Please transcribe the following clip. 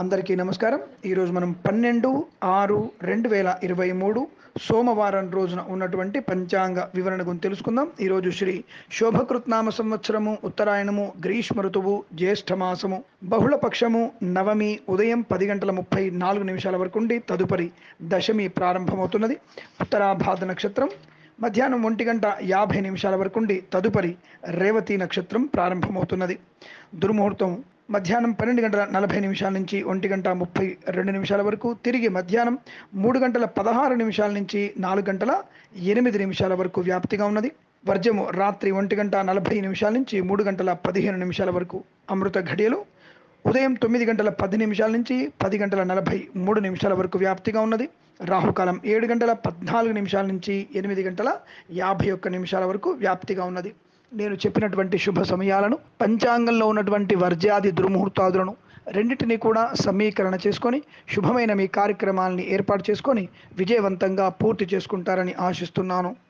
అందరికీ నమస్కారం ఈరోజు మనం పన్నెండు ఆరు రెండు వేల ఇరవై మూడు సోమవారం రోజున ఉన్నటువంటి పంచాంగ వివరణ గురించి తెలుసుకుందాం ఈరోజు శ్రీ శోభకృత్నామ సంవత్సరము ఉత్తరాయణము గ్రీష్మ ఋతువు జ్యేష్ఠ మాసము బహుళ పక్షము నవమి ఉదయం పది గంటల ముప్పై నాలుగు నిమిషాల వరకు ఉండి తదుపరి దశమి ప్రారంభమవుతున్నది ఉత్తరాభాద నక్షత్రం మధ్యాహ్నం ఒంటి గంట యాభై నిమిషాల వరకు ఉండి తదుపరి రేవతి నక్షత్రం ప్రారంభమవుతున్నది దుర్ముహూర్తం మధ్యాహ్నం పన్నెండు గంటల నలభై నిమిషాల నుంచి ఒంటి గంట ముప్పై రెండు నిమిషాల వరకు తిరిగి మధ్యాహ్నం మూడు గంటల పదహారు నిమిషాల నుంచి నాలుగు గంటల ఎనిమిది నిమిషాల వరకు వ్యాప్తిగా ఉన్నది వర్జము రాత్రి ఒంటి గంట నలభై నిమిషాల నుంచి మూడు గంటల పదిహేను నిమిషాల వరకు అమృత ఘడియలు ఉదయం తొమ్మిది గంటల పది నిమిషాల నుంచి పది గంటల నలభై మూడు నిమిషాల వరకు వ్యాప్తిగా ఉన్నది రాహుకాలం ఏడు గంటల పద్నాలుగు నిమిషాల నుంచి ఎనిమిది గంటల యాభై ఒక్క నిమిషాల వరకు వ్యాప్తిగా ఉన్నది నేను చెప్పినటువంటి శుభ సమయాలను పంచాంగంలో ఉన్నటువంటి వర్జాది దుర్ముహూర్తాదులను రెండింటినీ కూడా సమీకరణ చేసుకొని శుభమైన మీ కార్యక్రమాలని ఏర్పాటు చేసుకొని విజయవంతంగా పూర్తి చేసుకుంటారని ఆశిస్తున్నాను